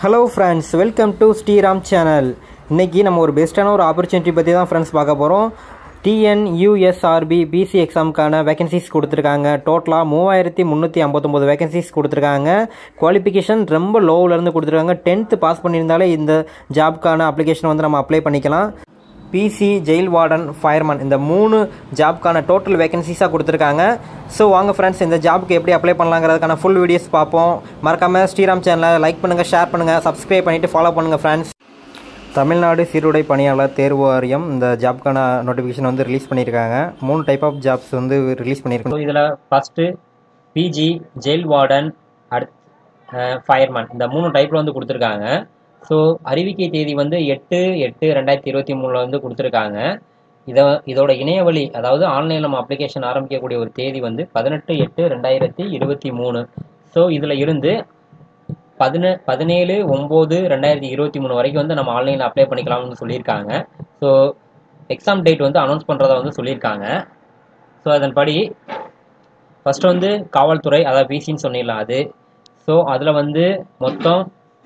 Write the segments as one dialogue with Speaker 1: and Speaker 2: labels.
Speaker 1: hello friends welcome to Sriram channel இன்றைக்கி நம்ம ஒரு பெஸ்ட்டான ஒரு ஆப்பர்ச்சுனிட்டி பற்றி தான் ஃப்ரெண்ட்ஸ் பார்க்க போகிறோம் டிஎன் யூஎஸ்ஆர்பி பிசி எக்ஸாமுக்கான வேகன்சிஸ் கொடுத்துருக்காங்க டோட்டலாக மூவாயிரத்தி முந்நூற்றி ஐம்பத்தொம்போது வேகன்சிஸ் கொடுத்துருக்காங்க குவாலிஃபிகேஷன் ரொம்ப லோவிலேருந்து கொடுத்துருக்காங்க டென்த்து பாஸ் பண்ணியிருந்தாலே இந்த ஜாப்க்கான அப்ளிகேஷன் வந்து நம்ம அப்ளை பண்ணிக்கலாம் பிசி ஜெயில் வார்டன் ஃபயர்மேன் இந்த மூணு ஜாப்க்கான டோட்டல் வேகன்சிஸாக கொடுத்துருக்காங்க ஸோ வாங்க ஃப்ரெண்ட்ஸ் இந்த ஜாப்க்கு எப்படி அப்ளை பண்ணலாங்கிறதுக்கான ஃபுல் வீடியோஸ் பார்ப்போம் மறக்காமல் ஸ்ரீராம் சேனலை லைக் பண்ணுங்கள் ஷேர் பண்ணுங்கள் சப்ஸ்கிரைப் பண்ணிவிட்டு ஃபாலோ பண்ணுங்கள் ஃப்ரெண்ட்ஸ் தமிழ்நாடு சீருடை பணியாளர் தேர்வு வாரியம் இந்த ஜாப்க்கான நோட்டிஃபிகேஷன் வந்து ரிலீஸ் பண்ணியிருக்காங்க மூணு டைப் ஆஃப் ஜாப்ஸ் வந்து ரிலீஸ் பண்ணியிருக்காங்க
Speaker 2: ஸோ இதில் ஃபஸ்ட்டு பிஜி ஜெயில் வார்டன் அடுத் ஃபயர்மேன் இந்த மூணு டைப்பில் வந்து கொடுத்துருக்காங்க ஸோ அறிவிக்கை தேதி வந்து எட்டு எட்டு ரெண்டாயிரத்தி இருபத்தி மூணில் வந்து கொடுத்துருக்காங்க இதை இதோட இணையவழி அதாவது ஆன்லைனில் நம்ம அப்ளிகேஷன் ஆரம்பிக்கக்கூடிய ஒரு தேதி வந்து பதினெட்டு எட்டு ரெண்டாயிரத்தி இருபத்தி மூணு ஸோ இதில் இருந்து பதின பதினேழு ஒம்பது ரெண்டாயிரத்தி இருபத்தி மூணு வரைக்கும் வந்து நம்ம ஆன்லைனில் அப்ளை பண்ணிக்கலாம்னு சொல்லியிருக்காங்க ஸோ எக்ஸாம் டேட் வந்து அனௌன்ஸ் பண்ணுறதா வந்து சொல்லியிருக்காங்க ஸோ அதன்படி ஃபஸ்ட்டு வந்து காவல்துறை அதாவது பிசின்னு சொன்னிடலாம் அது ஸோ அதில் வந்து மொத்தம்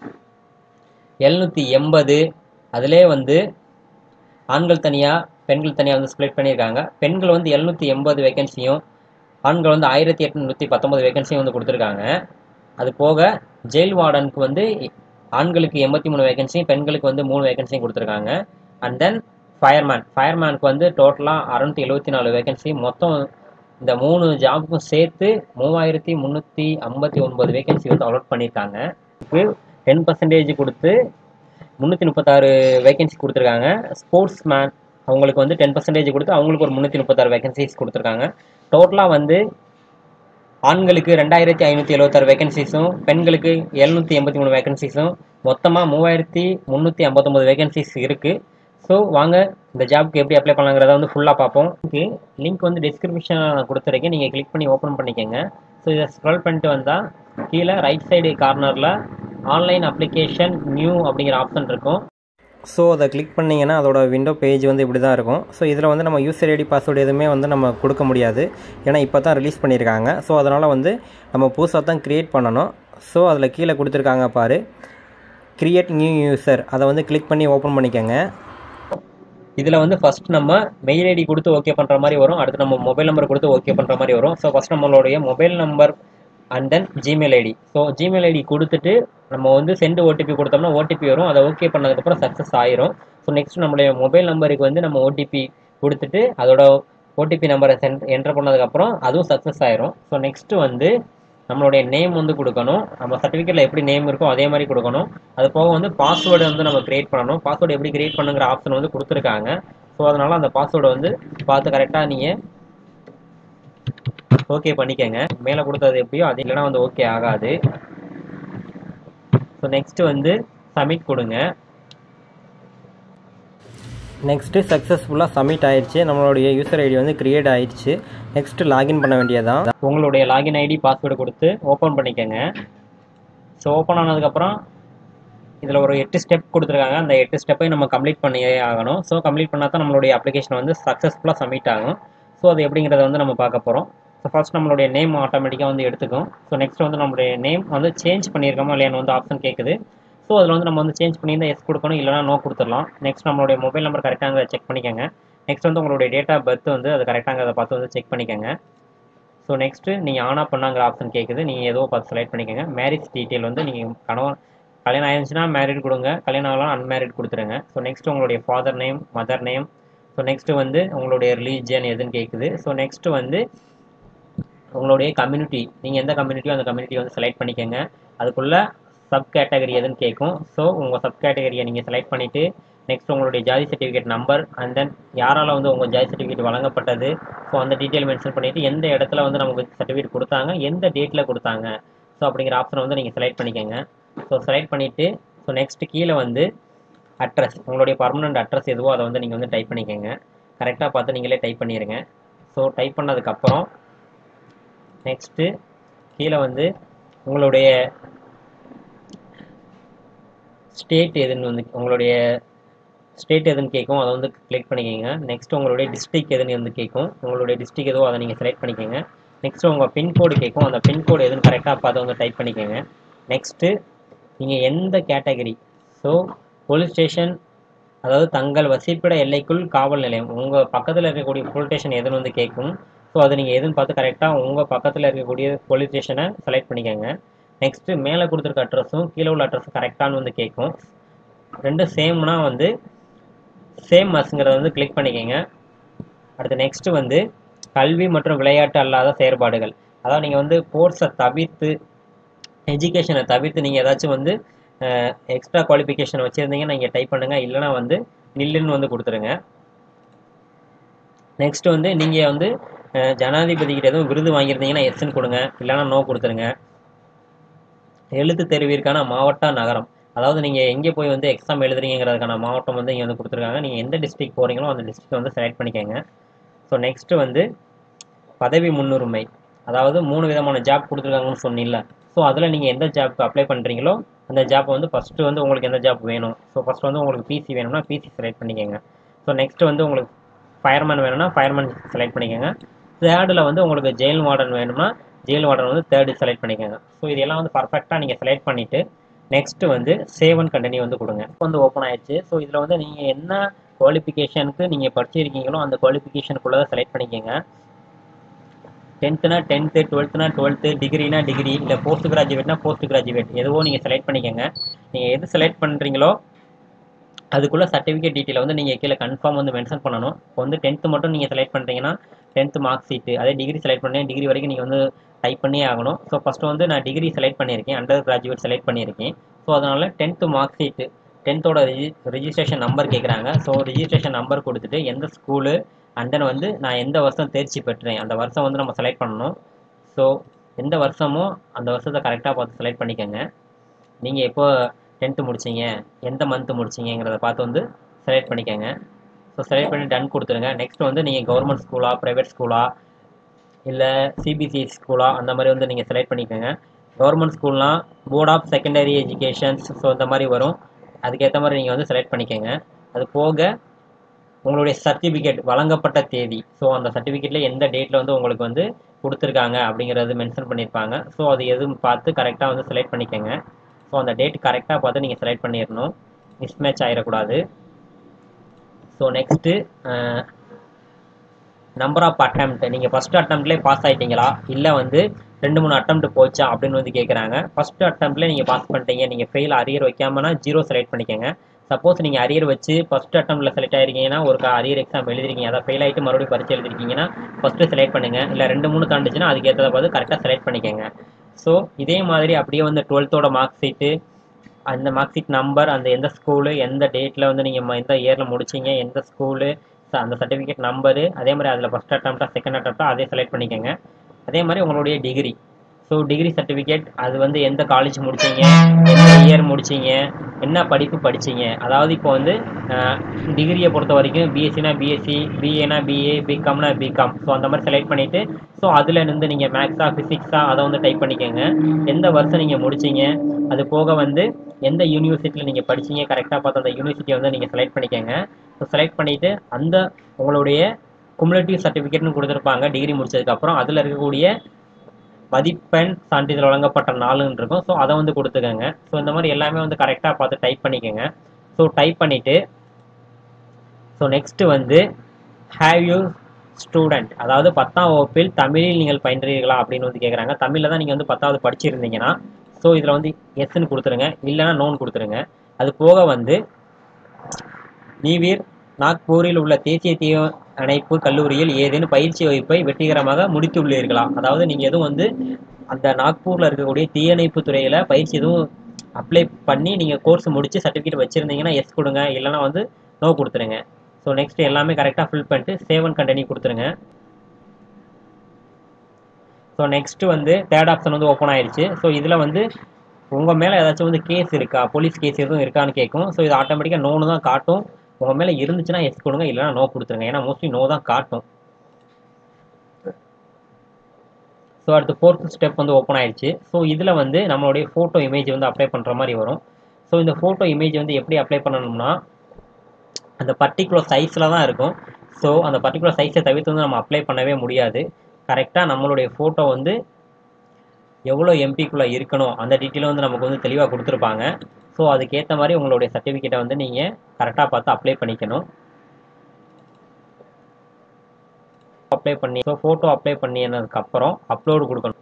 Speaker 2: எழுநூற்றி எண்பது அதிலே வந்து ஆண்கள் தனியாக பெண்கள் தனியாக வந்து ஸ்ப்ளிட் பண்ணியிருக்காங்க பெண்கள் வந்து எழுநூற்றி எண்பது வேகன்சியும் ஆண்கள் வந்து ஆயிரத்தி எட்நூற்றி பத்தொம்பது வேகன்சியும் வந்து கொடுத்துருக்காங்க அது போக ஜெயில் வார்டனுக்கு வந்து ஆண்களுக்கு எண்பத்தி மூணு வேகன்சியும் பெண்களுக்கு வந்து மூணு வேகன்சியும் கொடுத்துருக்காங்க அண்ட் தென் ஃபயர்மேன் ஃபயர்மேனுக்கு வந்து டோட்டலாக அறநூற்றி எழுபத்தி நாலு வேகன்சி மொத்தம் இந்த மூணு ஜாபுக்கும் சேர்த்து மூவாயிரத்தி முந்நூற்றி ஐம்பத்தி ஒன்பது வேகன்சி வந்து அலாட் பண்ணியிருக்காங்க டென் பர்சன்டேஜ் கொடுத்து முந்நூற்றி முப்பத்தாறு வேகன்சி கொடுத்துருக்காங்க ஸ்போர்ட்ஸ் மேன் அவங்களுக்கு வந்து டென் பர்சன்டேஜ் கொடுத்து அவங்களுக்கு ஒரு முந்நூற்றி முப்பத்தாறு வேகன்சிஸ் கொடுத்துருக்காங்க டோட்டலாக வந்து ஆண்களுக்கு ரெண்டாயிரத்தி ஐநூற்றி எழுபத்தாறு வேகன்சிஸும் பெண்களுக்கு எழுநூற்றி எண்பத்தி மூணு வேகன்சிஸும் மொத்தமாக மூவாயிரத்தி முந்நூற்றி ஐம்பத்தொம்பது வேகன்சிஸ் இருக்குது ஸோ வாங்க இந்த ஜாப்க்கு எப்படி அப்ளை பண்ணலாங்கிறத வந்து ஃபுல்லாக பார்ப்போம் லிங்க் வந்து டிஸ்கிரிப்ஷனில் நான் கொடுத்துருக்கேன் நீங்கள் கிளிக் பண்ணி ஓப்பன் பண்ணிக்கோங்க ஸோ இதை ஸ்க்ரோல் பண்ணிட்டு வந்தால் கீழே ரைட் சைடு கார்னரில் ஆன்லைன் அப்ளிகேஷன் நியூ அப்படிங்கிற ஆப்ஷன் இருக்கும்
Speaker 1: ஸோ அதை கிளிக் பண்ணிங்கன்னா அதோட விண்டோ பேஜ் வந்து இப்படி தான் இருக்கும் ஸோ இதில் வந்து நம்ம யூசர் ஐடி பாஸ்வேர்டு எதுவுமே வந்து நம்ம கொடுக்க முடியாது ஏன்னா இப்போ தான் ரிலீஸ் பண்ணியிருக்காங்க ஸோ அதனால் வந்து நம்ம புதுசாக தான் க்ரியேட் பண்ணணும் ஸோ அதில் கீழே கொடுத்துருக்காங்க பாரு க்ரியேட் நியூ யூசர் அதை வந்து கிளிக் பண்ணி ஓப்பன் பண்ணிக்கோங்க
Speaker 2: இதில் வந்து ஃபஸ்ட் நம்ம மெயில் ஐடி கொடுத்து ஓகே பண்ணுற மாதிரி வரும் அடுத்து நம்ம மொபைல் நம்பர் கொடுத்து ஓகே பண்ணுற மாதிரி வரும் ஸோ ஃபஸ்ட் நம்மளுடைய mobile number and then Gmail ID so Gmail ID கொடுத்துட்டு நம்ம வந்து சென்ட் ஓடிபி கொடுத்தோம்னா ஓடிபி வரும் அதை ஓகே பண்ணதுக்கப்புறம் சக்ஸஸ் ஆயிரும் ஸோ நெக்ஸ்ட் நம்மளுடைய மொபைல் நம்பருக்கு வந்து நம்ம ஓடிபி கொடுத்துட்டு அதோட ஓடிபி நம்பரை சென்ட் என்டர் பண்ணதுக்கப்புறம் அதுவும் சக்ஸஸ் ஆயிரும் ஸோ நெக்ஸ்ட்டு வந்து நம்மளுடைய நேம் வந்து கொடுக்கணும் நம்ம சர்டிஃபிகேட்டில் எப்படி நேம் இருக்கோ அதே மாதிரி கொடுக்கணும் அது போக வந்து பாஸ்வேர்டு வந்து நம்ம கிரியேட் பண்ணணும் பாஸ்வேர்டு எப்படி கிரியேட் பண்ணுங்கிற ஆப்ஷன் வந்து கொடுத்துருக்காங்க ஸோ அதனால் அந்த பாஸ்வேர்டை வந்து பார்த்து கரெக்டாக நீங்கள் ஓகே பண்ணிக்கோங்க மேலே கொடுத்தது எப்படியோ அது இல்லைனா வந்து ஓகே ஆகாது ஸோ நெக்ஸ்ட்டு வந்து சப்மிட் கொடுங்க
Speaker 1: நெக்ஸ்ட்டு சக்ஸஸ்ஃபுல்லாக சப்மிட் ஆயிடுச்சு நம்மளுடைய யூசர் ஐடி வந்து க்ரியேட் ஆயிடுச்சு நெக்ஸ்ட்டு லாகின் பண்ண வேண்டியதான்
Speaker 2: உங்களுடைய லாகின் ஐடி பாஸ்வேர்டு கொடுத்து ஓப்பன் பண்ணிக்கோங்க ஸோ ஓப்பன் ஆனதுக்கப்புறம் இதில் ஒரு எட்டு ஸ்டெப் கொடுத்துருக்காங்க அந்த எட்டு ஸ்டெப்பையும் நம்ம கம்ப்ளீட் பண்ணியே ஆகணும் ஸோ கம்ப்ளீட் பண்ணால் தான் நம்மளுடைய அப்ளிகேஷன் வந்து சக்ஸஸ்ஃபுல்லாக சப்மிட் ஆகும் ஸோ அது எப்படிங்கிறத வந்து நம்ம பார்க்க போகிறோம் ஸோ ஃபர்ஸ்ட் நம்மளுடைய நேம் ஆட்டோமேட்டிக்காக வந்து எடுத்துக்கும் ஸோ நெக்ஸ்ட் வந்து நம்மளுடைய நேம் வந்து சேஞ்ச் பண்ணியிருக்கோமா இல்லையான்னு வந்து ஆப்ஷன் கேட்குது ஸோ அதில் வந்து நம்ம வந்து சேஞ்ச் பண்ணியிருந்தால் எஸ் கொடுக்கணும் இல்லைனா நோ கொடுத்துடலாம் நெக்ஸ்ட் நம்மளுடைய மொபைல் நம்பர் கரெக்டாக செக் பண்ணிக்கோங்க நெக்ஸ்ட் வந்து உங்களுடைய டேட் ஆஃப் பர்த் வந்து அது கரெக்டாக அதை பார்த்து வந்து செக் பண்ணிக்கோங்க ஸோ நெக்ஸ்ட்டு நீங்கள் ஆனா பண்ணாங்கிற ஆப்ஷன் கேட்குது நீங்கள் ஏதோ பார்த்து செலக்ட் பண்ணிக்கோங்க மேரேஜ் டீட்டெயில் வந்து நீங்கள் கணவன் கல்யாணம் ஆயிருந்துச்சுன்னா மேரிட் கொடுங்க கல்யாணம் ஆகலாம் அன்மேரிட் கொடுத்துருங்க ஸோ நெக்ஸ்ட் உங்களுடைய father name mother name so next வந்து உங்களுடைய ரிலீஜியன் எதுன்னு கேட்குது ஸோ நெக்ஸ்ட்டு வந்து உங்களுடைய கம்யூனிட்டி நீங்கள் எந்த கம்யூனிட்டியோ அந்த கம்யூனிட்டி வந்து செலக்ட் பண்ணிக்கோங்க அதுக்குள்ளே சப் கேட்டகரி எதுன்னு கேட்கும் ஸோ உங்கள் சப் கேட்டகரியை நீங்கள் செலக்ட் பண்ணிவிட்டு நெக்ஸ்ட் உங்களுடைய ஜாதி சர்டிஃபிகேட் நம்பர் அண்ட் தென் யாரால் வந்து உங்கள் ஜாதி சர்டிஃபிகேட் வழங்கப்பட்டது ஸோ அந்த டீட்டெயில் மென்ஷன் பண்ணிவிட்டு எந்த இடத்துல வந்து நமக்கு சர்டிஃபிகேட் கொடுத்தாங்க எந்த டேட்டில் கொடுத்தாங்க ஸோ அப்படிங்கிற ஆப்ஷனை வந்து நீங்கள் செலக்ட் பண்ணிக்கோங்க ஸோ செலக்ட் பண்ணிவிட்டு ஸோ நெக்ஸ்ட்டு கீழே வந்து அட்ரஸ் உங்களுடைய பர்மனண்ட் அட்ரஸ் எதுவோ அதை வந்து நீங்கள் வந்து டைப் பண்ணிக்கோங்க கரெக்டாக பார்த்து நீங்களே டைப் பண்ணிடுங்க ஸோ டைப் பண்ணதுக்கப்புறம் நெக்ஸ்ட்டு கீழே வந்து உங்களுடைய ஸ்டேட் எதுன்னு வந்து உங்களுடைய ஸ்டேட் எதுன்னு கேட்கும் அதை வந்து கிளிக் பண்ணிக்கோங்க நெக்ஸ்ட் உங்களுடைய டிஸ்ட்ரிக் எதுன்னு வந்து கேட்கும் உங்களுடைய டிஸ்ட்ரிக் எதுவோ அதை நீங்கள் செலக்ட் பண்ணிக்கோங்க நெக்ஸ்ட் உங்கள் பின்கோடு கேட்கும் அந்த பின்கோடு எதுன்னு கரெக்டாக பார்த்து வந்து டைப் பண்ணிக்கோங்க நெக்ஸ்ட்டு நீங்கள் எந்த கேட்டகரி ஸோ போலீஸ் ஸ்டேஷன் அதாவது தங்கள் வசிப்பிட எல்லைக்குள் காவல் நிலையம் உங்கள் பக்கத்தில் இருக்கக்கூடிய போலீஸ் ஸ்டேஷன் எதுன்னு வந்து கேட்கும் ஸோ அதை நீங்கள் எதுன்னு பார்த்து கரெக்டாக உங்கள் பக்கத்தில் இருக்கக்கூடிய போலீஸ் ஸ்டேஷனை செலக்ட் பண்ணிக்கோங்க நெக்ஸ்ட்டு மேலே கொடுத்துருக்க அட்ரஸும் கீழே உள்ள அட்ரஸும் கரெக்டானு வந்து கேட்கும் ரெண்டும் சேம்னா வந்து சேம் மஸ்ங்கிறத வந்து கிளிக் பண்ணிக்கோங்க அடுத்து நெக்ஸ்ட்டு வந்து கல்வி மற்றும் விளையாட்டு அல்லாத செயற்பாடுகள் அதாவது நீங்கள் வந்து கோர்ஸை தவிர்த்து எஜுகேஷனை தவிர்த்து நீங்கள் ஏதாச்சும் வந்து எக்ஸ்ட்ரா குவாலிஃபிகேஷன் வச்சுருந்தீங்கன்னா நீங்கள் டைப் பண்ணுங்கள் இல்லைனா வந்து நில்லுன்னு வந்து கொடுத்துருங்க நெக்ஸ்ட் வந்து நீங்கள் வந்து அஹ், ஜனாதிபதி கிட்ட எதுவும் விருது வாங்கியிருந்தீங்கன்னா எஸ்ன்னு கொடுங்க இல்லைனா நோ கொடுத்துருங்க எழுத்து தேர்விற்கான மாவட்ட நகரம் அதாவது நீங்கள் எங்கே போய் வந்து எக்ஸாம் எழுதுறீங்கிறதுக்கான மாவட்டம் வந்து இங்கே வந்து கொடுத்துருக்காங்க நீங்கள் எந்த டிஸ்ட்ரிக்ட் போகிறீங்களோ அந்த டிஸ்ட்ரிக்ட் வந்து செலக்ட் பண்ணிக்கோங்க ஸோ நெக்ஸ்ட்டு வந்து பதவி முன்னுரிமை அதாவது மூணு விதமான ஜாப் கொடுத்துருக்காங்கன்னு சொன்னீங்கல்ல ஸோ அதில் நீங்கள் எந்த ஜாப்க்கு அப்ளை பண்ணுறீங்களோ அந்த ஜாப் வந்து ஃபஸ்ட்டு வந்து உங்களுக்கு எந்த ஜாப் வேணும் ஸோ ஃபஸ்ட்டு வந்து உங்களுக்கு பிசி வேணும்னா பிசி செலக்ட் பண்ணிக்கோங்க ஸோ நெக்ஸ்ட்டு வந்து உங்களுக்கு ஃபயர்மேன் வேணும்னா ஃபயர்மேன் செலக்ட் பண்ணிக்கோங்க தேர்டில் வந்து உங்களுக்கு ஜெயில் வார்டன் வேணும்னா ஜெயில் வார்டன் வந்து தேர்டு செலக்ட் பண்ணிக்கோங்க ஸோ இதெல்லாம் வந்து பர்ஃபெக்டாக நீங்கள் செலக்ட் பண்ணிவிட்டு நெக்ஸ்ட்டு வந்து சேவ் அண்ட் கண்டினியூ வந்து கொடுங்க இப்போ வந்து ஓப்பன் ஆயிடுச்சு ஸோ இதில் வந்து நீங்கள் என்ன குவாலிஃபிகேஷனுக்கு நீங்கள் படிச்சிருக்கீங்களோ அந்த குவாலிஃபிகேஷனுக்குள்ளே தான் செலக்ட் பண்ணிக்கோங்க டென்த்துனா டென்த்து டுவெல்த்துனா டுவெல்த்து டிகிரினா டிகிரி இல்லை போஸ்ட் கிராஜுவேட்னா போஸ்ட் கிராஜுவேட் எதுவோ நீங்கள் செலக்ட் பண்ணிக்கோங்க நீங்கள் எது செலக்ட் பண்ணுறீங்களோ அதுக்குள்ளே சர்டிஃபிகேட் டீட்டெயில் வந்து நீங்கள் கீழே கன்ஃபார்ம் வந்து மென்ஷன் பண்ணணும் இப்போ வந்து டென்த்து மட்டும் நீங்கள் செலக்ட் பண்ணுறீங்கன்னா டென்த்து மார்க் ஷீட்டு அதே டிகிரி செலக்ட் பண்ணி டிகிரி வரைக்கும் நீங்கள் வந்து டைப் பண்ணியே ஆகணும் ஸோ ஃபஸ்ட்டு வந்து நான் டிகிரி செலக்ட் பண்ணியிருக்கேன் அண்டர் கிராஜுவேட் செலக்ட் பண்ணியிருக்கேன் ஸோ அதனால் டென்த்து மார்க் ஷீட்டு டென்த்தோட ரிஜி ரிஜிஸ்ட்ரேஷன் நம்பர் கேட்குறாங்க ஸோ ரிஜிஸ்ட்ரேஷன் நம்பர் கொடுத்துட்டு எந்த ஸ்கூலு அண்ட் தென் வந்து நான் எந்த வருஷம் தேர்ச்சி பெற்றேன் அந்த வருஷம் வந்து நம்ம செலக்ட் பண்ணணும் ஸோ எந்த வருஷமோ அந்த வருஷத்தை கரெக்டாக பார்த்து செலக்ட் பண்ணிக்கோங்க நீங்கள் எப்போ டென்த்து முடிச்சீங்க எந்த மந்த்து முடிச்சீங்கிறத பார்த்து வந்து செலக்ட் பண்ணிக்கோங்க ஸோ செலக்ட் பண்ணி டன் கொடுத்துருங்க நெக்ஸ்ட் வந்து நீங்கள் கவர்மெண்ட் ஸ்கூலா ப்ரைவேட் ஸ்கூலா இல்லை சிபிசிஐ ஸ்கூலா அந்த மாதிரி வந்து நீங்கள் செலக்ட் பண்ணிக்கோங்க கவர்மெண்ட் ஸ்கூல்னால் board of secondary educations so இந்த மாதிரி வரும் அதுக்கேற்ற மாதிரி நீங்கள் வந்து செலக்ட் பண்ணிக்கோங்க அது போக உங்களுடைய சர்டிஃபிகேட் வழங்கப்பட்ட தேதி ஸோ அந்த சர்டிஃபிகேட்டில் எந்த டேட்டில் வந்து உங்களுக்கு வந்து கொடுத்துருக்காங்க அப்படிங்கிறது மென்ஷன் பண்ணியிருப்பாங்க ஸோ அது எதுவும் பார்த்து கரெக்டாக வந்து செலக்ட் பண்ணிக்கோங்க ஸோ அந்த டேட் கரெக்டாக பார்த்து நீங்கள் செலக்ட் பண்ணிடணும் மிஸ்மேட்ச் ஆகிடக்கூடாது so next number of attempt நீங்கள் ஃபஸ்ட் அட்டம்ப்ட்லேயே பாஸ் ஆகிட்டீங்களா இல்லை வந்து ரெண்டு மூணு அட்டம்ப்ட் போச்சா அப்படின்னு வந்து கேட்குறாங்க ஃபஸ்ட் அட்டம்ப்ட்லேயே நீங்கள் பாஸ் பண்ணிட்டீங்க நீங்கள் ஃபெயில் அரியர் வைக்காமனா ஜீரோ செலக்ட் பண்ணிக்கோங்க சப்போஸ் நீங்கள் அரியர் வச்சு ஃபஸ்ட் அட்டம்ப்ட்ல செலக்ட் ஆயிருக்கீங்கன்னா ஒரு அரியர் எக்ஸாம் எழுதிருக்கீங்க அதை ஃபெயில் ஆகிட்டு மறுபடியும் பரிச்சு எழுதிருக்கீங்கன்னா ஃபஸ்ட்டு செலக்ட் பண்ணுங்கள் இல்லை ரெண்டு மூணு தாண்டுச்சுன்னா அதுக்கு ஏற்றதை பார்த்து கரெக்டாக செலக்ட் பண்ணிக்கோங்க ஸோ இதே மாதிரி அப்படியே வந்து டுவெல்த்தோட மார்க் ஷீட்டு அந்த மார்க் ஷீட் நம்பர் அந்த எந்த ஸ்கூலு எந்த டேட்டில் வந்து நீங்கள் எந்த இயரில் முடிச்சீங்க எந்த ஸ்கூலு அந்த சர்டிஃபிகேட் நம்பரு அதே மாதிரி அதில் ஃபஸ்ட் அட்டம்ப்டா செகண்ட் அட்டம்ப்டா அதே செலக்ட் பண்ணிக்கோங்க அதே மாதிரி உங்களுடைய டிகிரி ஸோ டிகிரி சர்டிஃபிகேட் அது வந்து எந்த காலேஜ் முடிச்சீங்க எந்த இயர் முடிச்சீங்க என்ன படிப்பு படிச்சீங்க அதாவது இப்போ வந்து டிகிரியை பொறுத்த வரைக்கும் பிஎஸ்சினா பிஎஸ்சி பிஏனா பிஏ பிகாம்னா பிகாம் ஸோ அந்த மாதிரி செலக்ட் பண்ணிவிட்டு ஸோ அதில் இருந்து நீங்கள் மேக்ஸா ஃபிசிக்ஸா அதை வந்து டைப் பண்ணிக்கோங்க எந்த வருஷம் நீங்கள் முடிச்சீங்க அது போக வந்து எந்த யூனிவர்சிட்டியில் நீங்கள் படிச்சீங்க கரெக்டாக பார்த்து அந்த யூனிவர்சிட்டியை வந்து நீங்கள் செலக்ட் பண்ணிக்கோங்க ஸோ செலக்ட் பண்ணிவிட்டு அந்த உங்களுடைய குமுலேட்டிவ் சர்டிஃபிகேட்னு கொடுத்துருப்பாங்க டிகிரி முடிச்சதுக்கப்புறம் அதில் இருக்கக்கூடிய மதிப்பெண் சான்றிதழ் வழங்கப்பட்ட நாளுன்னு இருக்கும் ஸோ அதை வந்து கொடுத்துக்கோங்க ஸோ இந்த மாதிரி எல்லாமே வந்து கரெக்டாக பார்த்து டைப் பண்ணிக்கோங்க ஸோ டைப் பண்ணிவிட்டு ஸோ நெக்ஸ்ட்டு வந்து ஹேவ் யூ ஸ்டூடெண்ட் அதாவது பத்தாம் வகுப்பில் தமிழில் நீங்கள் பயின்றீர்களா அப்படின்னு வந்து கேட்குறாங்க தமிழில் தான் நீங்கள் வந்து பத்தாவது படிச்சிருந்தீங்கன்னா ஸோ இதில் வந்து எஸ்ன்னு கொடுத்துருங்க இல்லைன்னா நோன் கொடுத்துருங்க அது போக வந்து நீவீர் நாக்பூரில் உள்ள தேசிய தீய அணைப்பு கல்லூரியில் ஏதேனும் பயிற்சி வகுப்பை வெற்றிகரமாக முடித்துள்ளீர்களா அதாவது நீங்கள் எதுவும் வந்து அந்த நாக்பூரில் இருக்கக்கூடிய தீயணைப்பு துறையில் பயிற்சி எதுவும் அப்ளை பண்ணி நீங்கள் கோர்ஸ் முடித்து சர்டிஃபிகேட் வச்சுருந்தீங்கன்னா எஸ் கொடுங்க இல்லைனா வந்து நோ கொடுத்துருங்க ஸோ நெக்ஸ்ட் எல்லாமே கரெக்டாக ஃபில் பண்ணிட்டு சேவ் அண்ட் கண்டினியூ கொடுத்துருங்க ஸோ நெக்ஸ்ட்டு வந்து தேர்ட் ஆப்ஷன் வந்து ஓப்பன் ஆயிடுச்சு ஸோ இதில் வந்து உங்கள் மேலே ஏதாச்சும் வந்து கேஸ் இருக்கா போலீஸ் கேஸ் எதுவும் இருக்கான்னு கேட்கும் ஸோ இது ஆட்டோமேட்டிக்காக நோன்னு தான் காட்டும் உங்கள் மேலே இருந்துச்சுன்னா எஸ் கொடுங்க இல்லைனா நோ கொடுத்துருங்க ஏன்னா மோஸ்ட்லி நோ தான் காட்டும் ஸோ அடுத்து ஃபோர்த் ஸ்டெப் வந்து ஓப்பன் ஆயிடுச்சு ஸோ இதில் வந்து நம்மளுடைய ஃபோட்டோ இமேஜ் வந்து அப்ளை பண்ணுற மாதிரி வரும் ஸோ இந்த ஃபோட்டோ இமேஜ் வந்து எப்படி அப்ளை பண்ணணும்னா அந்த பர்டிகுலர் சைஸில் தான் இருக்கும் ஸோ அந்த பர்டிகுலர் சைஸை தவிர்த்து வந்து நம்ம அப்ளை பண்ணவே முடியாது கரெக்டாக நம்மளுடைய ஃபோட்டோ வந்து எவ்வளோ எம்பிக்குள்ளே இருக்கணும் அந்த டீட்டெயிலும் வந்து நமக்கு வந்து தெளிவாக கொடுத்துருப்பாங்க ஸோ அதுக்கேற்ற மாதிரி உங்களுடைய சர்டிஃபிகேட்டை வந்து நீங்கள் கரெக்டாக பார்த்து அப்ளை பண்ணிக்கணும் அப்ளை பண்ணி ஸோ ஃபோட்டோ அப்ளை பண்ணினதுக்கப்புறம் அப்லோடு கொடுக்கணும்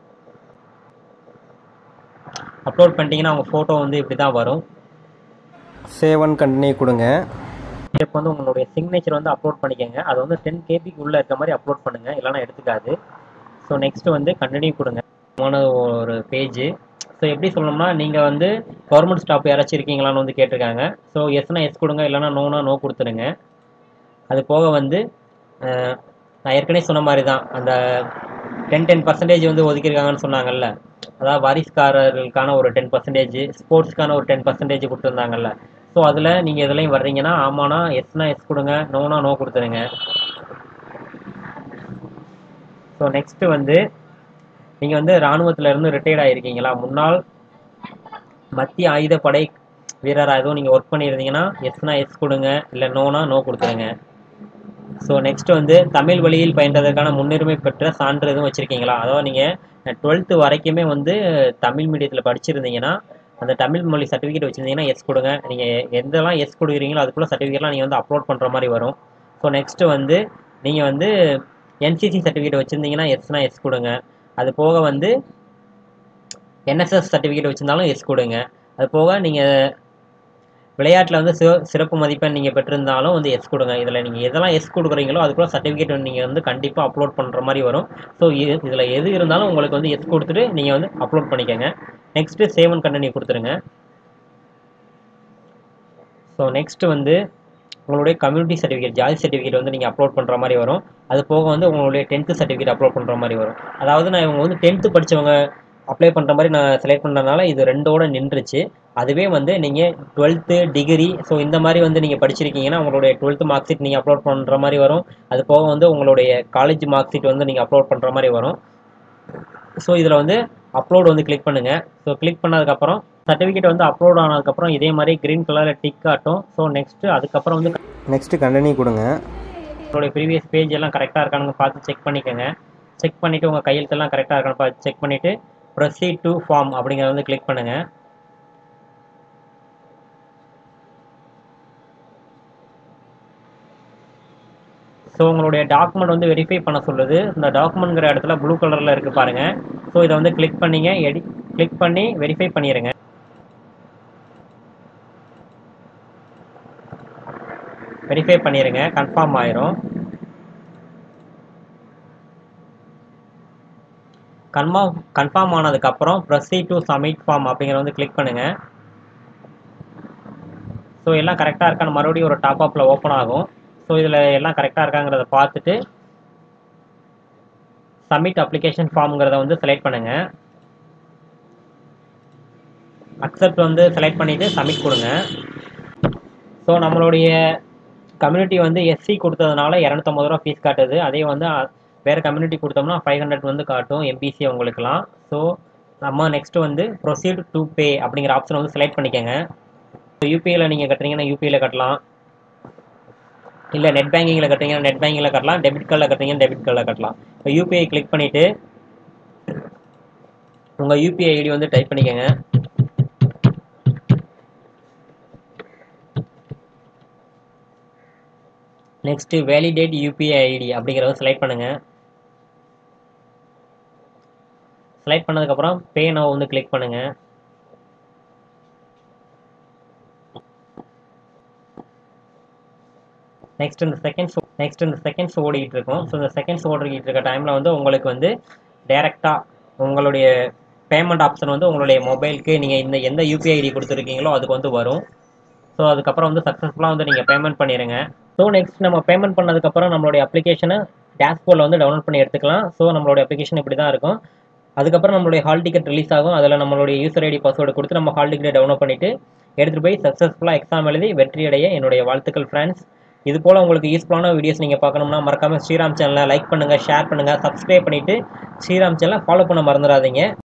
Speaker 2: அப்லோட் பண்ணிட்டீங்கன்னா அவங்க ஃபோட்டோ வந்து இப்படி தான் வரும்
Speaker 1: சேவ் அண்ட் கண்டினியூ கொடுங்க
Speaker 2: இப்போ வந்து உங்களுடைய சிக்னேச்சர் வந்து அப்லோட் பண்ணிக்கோங்க அது வந்து டென் கேபிக்கு உள்ளே இருக்க மாதிரி அப்லோட் பண்ணுங்கள் இல்லைனா எடுத்துக்காது ஸோ நெக்ஸ்ட் வந்து கண்டினியூ கொடுங்க போன ஒரு பேஜ் ஸோ எப்படி சொல்லணும்னா நீங்கள் வந்து கவர்மெண்ட் ஸ்டாஃப் யாராச்சும் இருக்கீங்களான்னு வந்து கேட்டிருக்காங்க ஸோ எஸ்னா எஸ் கொடுங்க இல்லைனா நோனா நோ கொடுத்துருங்க அது போக வந்து அஹ், நான் ஏற்கனவே சொன்ன மாதிரி தான் அந்த டென் டென் பர்சன்டேஜ் வந்து ஒதுக்கியிருக்காங்கன்னு சொன்னாங்கல்ல அதாவது வாரிசுக்காரர்களுக்கான ஒரு டென் பர்சன்டேஜ் ஸ்போர்ட்ஸ்க்கான ஒரு டென் பர்சன்டேஜ் கொடுத்துருந்தாங்கல்ல ஸோ அதில் நீங்கள் எதுலையும் வர்றீங்கன்னா ஆமானா எஸ்னா எஸ் கொடுங்க நோனா நோ கொடுத்துருங்க ஸோ நெக்ஸ்ட்டு வந்து நீங்கள் வந்து இராணுவத்துல இருந்து ரிட்டையர்ட் ஆகிருக்கீங்களா முன்னாள் மத்திய ஆயுதப்படை வீரராக எதுவும் நீங்கள் ஒர்க் பண்ணியிருந்தீங்கன்னா எஸ்னா எஸ் கொடுங்க இல்லை நோனா நோ கொடுத்துருங்க ஸோ நெக்ஸ்ட் வந்து தமிழ் வழியில் பயின்றதற்கான முன்னுரிமை பெற்ற சான்று எதுவும் வச்சுருக்கீங்களா அதாவது நீங்கள் டுவெல்த்து வரைக்குமே வந்து தமிழ் மீடியத்தில் படிச்சிருந்தீங்கன்னா அந்த தமிழ் மொழி சர்டிஃபிகேட் வச்சுருந்தீங்கன்னா எஸ் கொடுங்க நீங்கள் எந்தெல்லாம் எஸ் கொடுக்குறீங்களோ அதுக்குள்ள சர்டிஃபிகேட்லாம் நீங்கள் வந்து அப்லோட் பண்ணுற மாதிரி வரும் ஸோ நெக்ஸ்ட்டு வந்து நீங்கள் வந்து என்சிசி சர்டிஃபிகேட் வச்சுருந்தீங்கன்னா எஸ்னா எஸ் கொடுங்க அது போக வந்து என்எஸ்எஸ் சர்டிஃபிகேட் வச்சுருந்தாலும் எஸ் கொடுங்க அது போக நீங்கள் விளையாட்டில் வந்து சிற சிறப்பு மதிப்பெண் நீங்கள் பெற்றிருந்தாலும் வந்து எஸ் கொடுங்க இதில் நீங்கள் எதெல்லாம் எஸ் கொடுக்குறீங்களோ அதுக்குள்ள சர்டிஃபிகேட் நீங்கள் வந்து கண்டிப்பாக அப்லோட் பண்ணுற மாதிரி வரும் ஸோ இதில் எது இருந்தாலும் உங்களுக்கு வந்து எஸ் கொடுத்துட்டு நீங்கள் வந்து அப்லோட் பண்ணிக்கோங்க நெக்ஸ்ட்டு சேவன் கண்டனி கொடுத்துருங்க ஸோ நெக்ஸ்ட்டு வந்து உங்களுடைய கம்யூனிட்டி சர்டிஃபிகேட் ஜாதி சர்டிஃபிகேட் வந்து நீங்கள் அப்லோட் பண்ணுற மாதிரி வரும் அது போக வந்து உங்களுடைய டென்த்து சர்டிஃபிகேட் அப்லோட் பண்ணுற மாதிரி வரும் அதாவது நான் இவங்க வந்து டென்த்து படித்தவங்க அப்ளை பண்ணுற மாதிரி நான் செலக்ட் பண்ணுறதுனால இது ரெண்டோட நின்றுச்சு அதுவே வந்து நீங்கள் டுவெல்த்து டிகிரி ஸோ இந்த மாதிரி வந்து நீங்கள் படிச்சிருக்கீங்கன்னா உங்களுடைய டுவெல்த்து மார்க் ஷீட் நீங்கள் அப்லோட் பண்ணுற மாதிரி வரும் அது போக வந்து உங்களுடைய காலேஜ் மார்க் ஷீட் வந்து நீங்கள் அப்லோட் பண்ணுற மாதிரி வரும் ஸோ இதில் வந்து அப்லோட் வந்து கிளிக் பண்ணுங்கள் ஸோ கிளிக் பண்ணதுக்கப்புறம் சர்டிஃபிகேட் வந்து அப்லோட் ஆனதுக்கப்புறம் இதே மாதிரி க்ரீன் கலரில் டிக் காட்டும் ஸோ நெக்ஸ்ட்டு அதுக்கப்புறம் வந்து
Speaker 1: நெக்ஸ்ட்டு கண்டினியூ கொடுங்க
Speaker 2: உங்களுடைய ப்ரீவியஸ் பேஜ் எல்லாம் கரெக்டாக இருக்கான்னு பார்த்து செக் பண்ணிக்கோங்க செக் பண்ணிவிட்டு உங்கள் கையெழுத்தெல்லாம் கரெக்டாக இருக்கான்னு பார்த்து செக் பண்ணிவிட்டு ப்ரொசீட் டு ஃபார்ம் அப்படிங்கிறத வந்து கிளிக் பண்ணுங்கள் ஸோ உங்களுடைய டாக்குமெண்ட் வந்து வெரிஃபை பண்ண சொல்லுது இந்த டாக்குமெண்ட்ங்கிற இடத்துல ப்ளூ கலரில் இருக்குது பாருங்கள் ஸோ இதை வந்து கிளிக் பண்ணிங்க எடி கிளிக் பண்ணி வெரிஃபை பண்ணிடுங்க வெரிஃபை பண்ணிடுங்க கன்ஃபார்ம் ஆயிரும் கன்ஃபார்ம் கன்ஃபார்ம் ஆனதுக்கப்புறம் ப்ரொசீட் டு சப்மிட் ஃபார்ம் அப்படிங்கிறத வந்து கிளிக் பண்ணுங்கள் ஸோ எல்லாம் கரெக்டாக இருக்கான்னு மறுபடியும் ஒரு டாப் அப்பில் ஓப்பன் ஆகும் ஸோ இதில் எல்லாம் கரெக்டாக இருக்காங்கிறத பார்த்துட்டு சப்மிட் அப்ளிகேஷன் ஃபார்ம்ங்கிறத வந்து செலக்ட் பண்ணுங்கள் அக்செப்ட் வந்து செலக்ட் பண்ணிவிட்டு சப்மிட் கொடுங்க ஸோ நம்மளுடைய கம்யூனிட்டி வந்து எஸ்சி கொடுத்ததுனால இரநூத்தம்பது ரூபா ஃபீஸ் காட்டுது அதே வந்து அ- வேறு கம்யூனிட்டி கொடுத்தோம்னா ஃபைவ் ஹண்ட்ரட் வந்து காட்டும் எம்பிசி அவங்களுக்குலாம் ஸோ நம்ம நெக்ஸ்ட் வந்து ப்ரொசீட் டு பே அப்படிங்கிற ஆப்ஷன் வந்து செலக்ட் பண்ணிக்கோங்க யூபிஐயில் நீங்கள் கட்டுறீங்கன்னா யூபிஐயில் கட்டலாம் இல்லை நெட் பேங்கிங்கில் கட்டுறீங்கன்னா நெட் பேங்கிங்கில் கட்டலாம் டெபிட் கார்டில் கட்டுறீங்கன்னா டெபிட் கார்டில் கட்டலாம் இப்போ யூபிஐ கிளிக் பண்ணிவிட்டு உங்கள் யூபிஐ ஐடி வந்து டைப் பண்ணிக்கோங்க நெக்ஸ்ட்டு வேலிடேட் யூபிஐ ஐடி அப்படிங்கிறத செலக்ட் பண்ணுங்கள் செலக்ட் பண்ணதுக்கப்புறம் பே நோ வந்து கிளிக் பண்ணுங்கள் நெக்ஸ்ட் இந்த செகண்ட்ஸ் நெக்ஸ்ட் இந்த செகண்ட்ஸ் ஓடிக்கிட்டு இருக்கும் ஸோ இந்த செகண்ட்ஸ் ஓடிக்கிட்டு இருக்க டைமில் வந்து உங்களுக்கு வந்து டைரெக்டாக உங்களுடைய பேமெண்ட் ஆப்ஷன் வந்து உங்களுடைய மொபைலுக்கு நீங்கள் இந்த எந்த யூபிஐ ஐடி கொடுத்துருக்கீங்களோ அதுக்கு வந்து வரும் ஸோ அதுக்கப்புறம் வந்து சக்ஸஸ்ஃபுல்லாக வந்து நீங்கள் பேமெண்ட் பண்ணிடுங்க ஸோ நெக்ஸ்ட் நம்ம பேமெண்ட் பண்ணதுக்கப்புறம் நம்மளுடைய அப்ளிகேஷனை டேஷ்போர்டில் வந்து டவுன்லோட் பண்ணி எடுத்துக்கலாம் ஸோ நம்மளுடைய அப்ளிகேஷன் இப்படி தான் இருக்கும் அதுக்கப்புறம் நம்மளுடைய ஹால் டிக்கெட் ரிலீஸ் ஆகும் அதில் நம்மளுடைய யூசர் ஐடி பாஸ்வேர்டு கொடுத்து நம்ம ஹால் டிக்கெட்டை டவுன்லோட் பண்ணிவிட்டு எடுத்துகிட்டு போய் சக்ஸஸ்ஃபுல்லாக எக்ஸாம் எழுதி வெற்றியடைய என்னுடைய வாழ்த்துக்கள் ஃப்ரெண்ட்ஸ் இது போல் உங்களுக்கு யூஸ்ஃபுல்லான வீடியோஸ் நீங்கள் பார்க்கணும்னா மறக்காமல் ஸ்ரீராம் சேனலை லைக் பண்ணுங்கள் ஷேர் பண்ணுங்கள் சப்ஸ்கிரைப் பண்ணிவிட்டு ஸ்ரீராம் சேனலை ஃபாலோ பண்ண மறந்துடாதீங்க